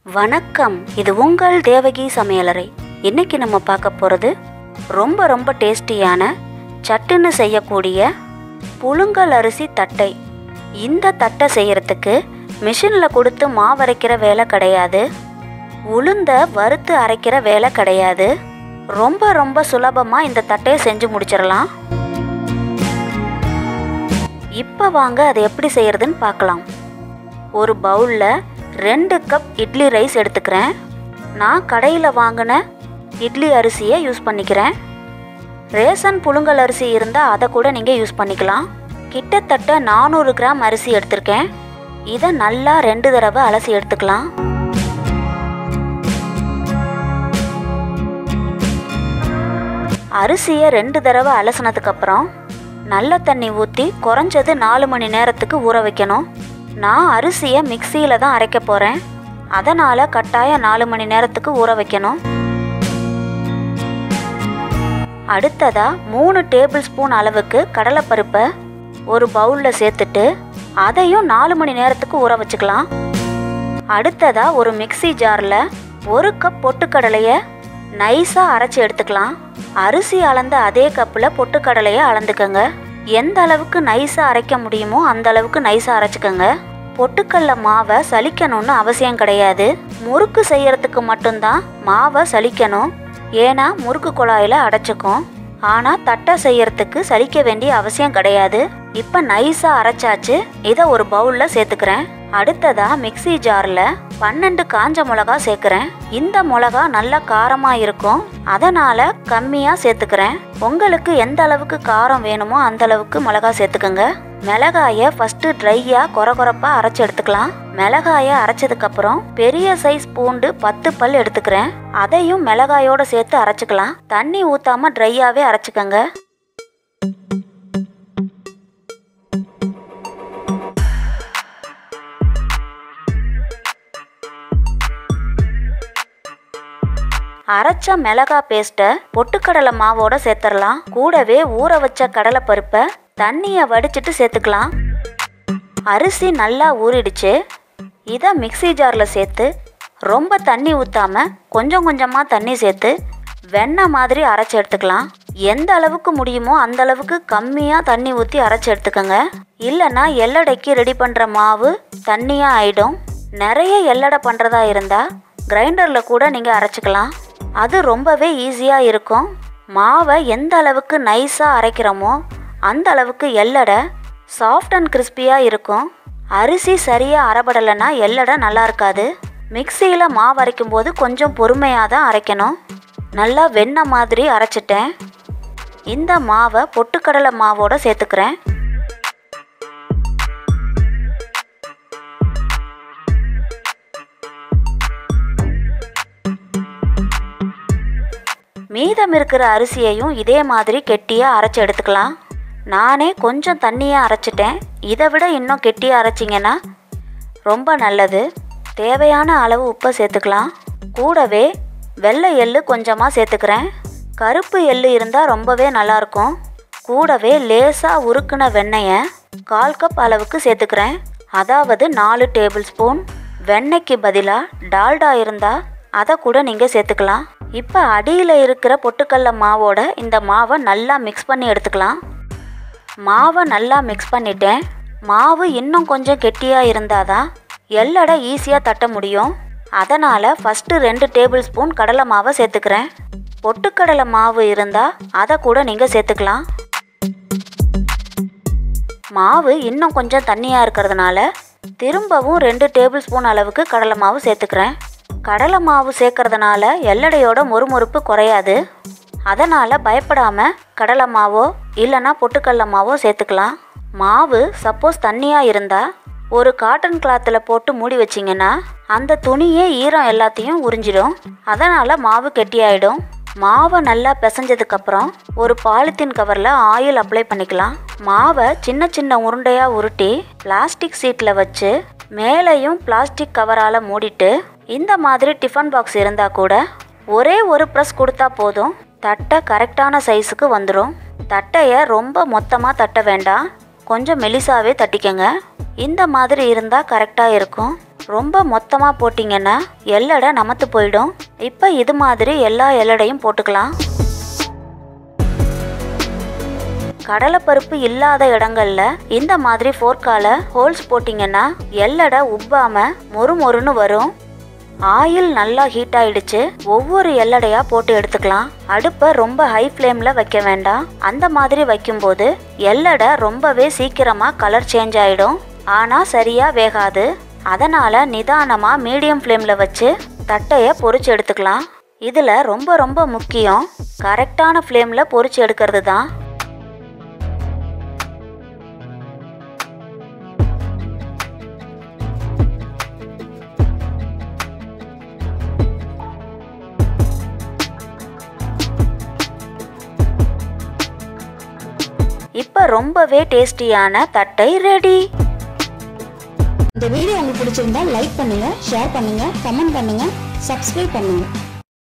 வணக்கம் இது உங்கள் தேவகி சமையலறை இன்னைக்கு நம்ம பார்க்க போகிறது ரொம்ப ரொம்ப டேஸ்டியான சட்டுன்னு செய்யக்கூடிய புழுங்கல் அரிசி தட்டை இந்த தட்டை செய்யறதுக்கு மிஷினில் கொடுத்து மாவரைக்கிற வேலை கிடையாது உளுந்த வறுத்து அரைக்கிற வேலை கிடையாது ரொம்ப ரொம்ப சுலபமாக இந்த தட்டையை செஞ்சு முடிச்சிடலாம் இப்போ வாங்க அதை எப்படி செய்யறதுன்னு பார்க்கலாம் ஒரு பவுலில் ரெண்டு கப் இட்லி ரைஸ் எடுத்துக்கிறேன் நான் கடையில் வாங்கின இட்லி அரிசியை யூஸ் பண்ணிக்கிறேன் ரேசன் புழுங்கல் அரிசி இருந்தால் அதை கூட நீங்கள் யூஸ் பண்ணிக்கலாம் கிட்டத்தட்ட நானூறு கிராம் அரிசி எடுத்திருக்கேன் இதை நல்லா ரெண்டு தடவை அலசி எடுத்துக்கலாம் அரிசியை ரெண்டு தடவை அலசினதுக்கப்புறம் நல்ல தண்ணி ஊற்றி குறைஞ்சது நாலு மணி நேரத்துக்கு ஊற வைக்கணும் நான் அரிசியை மிக்சியில் தான் அரைக்க போகிறேன் அதனால் கட்டாயம் நாலு மணி நேரத்துக்கு ஊற வைக்கணும் அடுத்ததாக மூணு டேபிள் ஸ்பூன் அளவுக்கு கடலைப்பருப்பை ஒரு பவுலில் சேர்த்துட்டு அதையும் நாலு மணி நேரத்துக்கு ஊற வச்சுக்கலாம் அடுத்ததாக ஒரு மிக்ஸி ஜாரில் ஒரு கப் பொட்டுக்கடலையை நைஸாக அரைச்சி எடுத்துக்கலாம் அரிசி அளந்த அதே கப்பில் பொட்டுக்கடலையை அளந்துக்கங்க எந்த அளவுக்கு நைஸாக அரைக்க முடியுமோ அந்த அளவுக்கு நைஸாக அரைச்சிக்கோங்க பொட்டுக்கடல மாவை சலிக்கணும்னு அவசியம் கிடையாது முறுக்கு செய்யறதுக்கு மட்டும்தான் மாவை சலிக்கணும் ஏன்னா முறுக்கு குழாயில் அடைச்சிக்கும் ஆனால் தட்டை செய்யறதுக்கு சலிக்க வேண்டிய அவசியம் கிடையாது இப்போ நைஸாக அரைச்சாச்சு இதை ஒரு பவுலில் சேர்த்துக்கிறேன் அடுத்ததா மிக்ஸி ஜாரில் பன்னெண்டு காஞ்ச மிளகா சேர்க்குறேன் இந்த மிளகா நல்லா காரமாக இருக்கும் அதனால் கம்மியாக சேர்த்துக்கிறேன் உங்களுக்கு எந்த அளவுக்கு காரம் வேணுமோ அந்த அளவுக்கு மிளகா சேர்த்துக்கோங்க மிளகாயை ஃபஸ்ட்டு ட்ரையாக கொர கொரப்பாக அரைச்சி எடுத்துக்கலாம் மிளகாயை அரைச்சதுக்கப்புறம் பெரிய சைஸ் பூண்டு பத்து பல் எடுத்துக்கிறேன் அதையும் மிளகாயோட சேர்த்து அரைச்சிக்கலாம் தண்ணி ஊற்றாமல் ட்ரையாகவே அரைச்சிக்கோங்க அரைச்ச மிளகா பேஸ்ட்டை பொட்டுக்கடலை மாவோட சேர்த்துடலாம் கூடவே ஊற வச்ச கடலை பருப்பை தண்ணியை வடிச்சிட்டு சேர்த்துக்கலாம் அரிசி நல்லா ஊறிடுச்சு இதை மிக்ஸி ஜாரில் சேர்த்து ரொம்ப தண்ணி ஊற்றாம கொஞ்சம் கொஞ்சமாக தண்ணி சேர்த்து வெண்ணெய் மாதிரி அரைச்சி எடுத்துக்கலாம் எந்த அளவுக்கு முடியுமோ அந்த அளவுக்கு கம்மியாக தண்ணி ஊற்றி அரைச்சி எடுத்துக்கோங்க இல்லைன்னா எல்லடைக்கு ரெடி பண்ணுற மாவு தண்ணியாக ஆயிடும் நிறைய எல்லடை பண்ணுறதா இருந்தால் கிரைண்டரில் கூட நீங்கள் அரைச்சிக்கலாம் அது ரொம்பவே ஈஸியாக இருக்கும் மாவை எந்த அளவுக்கு நைஸாக அரைக்கிறோமோ அந்த அளவுக்கு எல்லடை சாஃப்ட் அண்ட் கிறிஸ்பியாக இருக்கும் அரிசி சரியாக அரைபடலைன்னா எல்லடை நல்லா இருக்காது மிக்சியில் மாவு அரைக்கும் போது கொஞ்சம் பொறுமையாக தான் அரைக்கணும் நல்லா வெண்ணெய் மாதிரி அரைச்சிட்டேன் இந்த மாவை பொட்டுக்கடலை மாவோட சேர்த்துக்கிறேன் மீதம் இருக்கிற அரிசியையும் இதே மாதிரி கெட்டியாக அரைச்சி எடுத்துக்கலாம் நானே கொஞ்சம் தண்ணியாக அரைச்சிட்டேன் இதை விட இன்னும் கெட்டியாக அரைச்சிங்கன்னா ரொம்ப நல்லது தேவையான அளவு உப்பை சேர்த்துக்கலாம் கூடவே வெள்ளை எள்ளு கொஞ்சமாக சேர்த்துக்கிறேன் கருப்பு எள்ளு இருந்தால் ரொம்பவே நல்லாயிருக்கும் கூடவே லேசாக உருக்குன வெண்ணெயை கால் கப் அளவுக்கு சேர்த்துக்கிறேன் அதாவது நாலு டேபிள் ஸ்பூன் வெண்ணெய்க்கு பதிலாக டால்டா இருந்தால் அதை கூட நீங்கள் சேர்த்துக்கலாம் இப்போ அடியில் இருக்கிற பொட்டுக்கடல மாவோட இந்த மாவை நல்லா மிக்ஸ் பண்ணி எடுத்துக்கலாம் மாவை நல்லா மிக்ஸ் பண்ணிட்டேன் மாவு இன்னும் கொஞ்சம் கெட்டியாக இருந்தால் தான் எல்லடை ஈஸியாக தட்ட முடியும் அதனால் ஃபஸ்ட்டு ரெண்டு டேபிள் ஸ்பூன் கடலை மாவை சேர்த்துக்கிறேன் பொட்டுக்கடலை மாவு இருந்தால் அதை கூட நீங்கள் சேர்த்துக்கலாம் மாவு இன்னும் கொஞ்சம் தண்ணியாக இருக்கிறதுனால திரும்பவும் ரெண்டு டேபிள் ஸ்பூன் அளவுக்கு கடலை மாவு சேர்த்துக்கிறேன் கடலை மாவு சேர்க்கறதுனால எல்லடையோட மொறுமொறுப்பு குறையாது அதனால் பயப்படாமல் கடலை மாவோ இல்லைன்னா பொட்டுக்கடல மாவோ சேர்த்துக்கலாம் மாவு சப்போஸ் தண்ணியாக இருந்தால் ஒரு காட்டன் கிளாத்தில் போட்டு மூடி வச்சிங்கன்னா அந்த துணியே ஈரம் எல்லாத்தையும் உறிஞ்சிடும் அதனால் மாவு கெட்டியாயிடும் மாவை நல்லா பிசைஞ்சதுக்கப்புறம் ஒரு பாலித்தீன் கவரில் ஆயில் அப்ளை பண்ணிக்கலாம் மாவை சின்ன சின்ன உருண்டையாக உருட்டி பிளாஸ்டிக் சீட்டில் வச்சு மேலேயும் பிளாஸ்டிக் கவரால் மூடிட்டு இந்த மாதிரி டிஃபன் பாக்ஸ் இருந்தால் கூட ஒரே ஒரு ப்ரெஸ் கொடுத்தா போதும் தட்டை கரெக்டான சைஸுக்கு வந்துடும் தட்டையை ரொம்ப மொத்தமாக தட்ட வேண்டாம் கொஞ்சம் மெலிசாவே தட்டிக்கங்க இந்த மாதிரி இருந்தால் கரெக்டாக இருக்கும் ரொம்ப மொத்தமாக போட்டிங்கன்னா எல்லடை நமத்து போயிடும் இப்போ இது மாதிரி எல்லா எல்லடையும் போட்டுக்கலாம் கடலைப்பருப்பு இல்லாத இடங்கள்ல இந்த மாதிரி ஃபோர்க்கால ஹோல்ஸ் போட்டிங்கன்னா எல்லடை உப்பாம மொறு மொறுன்னு வரும் ஆயில் நல்லா ஹீட் ஆயிடுச்சு ஒவ்வொரு எல்லடையா போட்டு எடுத்துக்கலாம் அடுப்பை ரொம்ப ஹை ஃப்ளேம்ல வைக்க வேண்டாம் அந்த மாதிரி வைக்கும்போது எல்லடை ரொம்பவே சீக்கிரமா கலர் சேஞ்ச் ஆயிடும் ஆனா சரியா வேகாது அதனால நிதானமா மீடியம் ஃப்ளேம்ல வச்சு தட்டைய பொரிச்சு எடுத்துக்கலாம் இதுல ரொம்ப ரொம்ப முக்கியம் கரெக்டான ஃப்ளேம்ல பொரிச்சு எடுக்கிறது தான் இப்போ ரொம்பவே டேஸ்டியான தட்டை ரெடி இந்த வீடியோ உங்களுக்கு பிடிச்சிருந்தா லைக் பண்ணுங்க ஷேர் பண்ணுங்க கமெண்ட் பண்ணுங்க சப்ஸ்கிரைப் பண்ணுங்க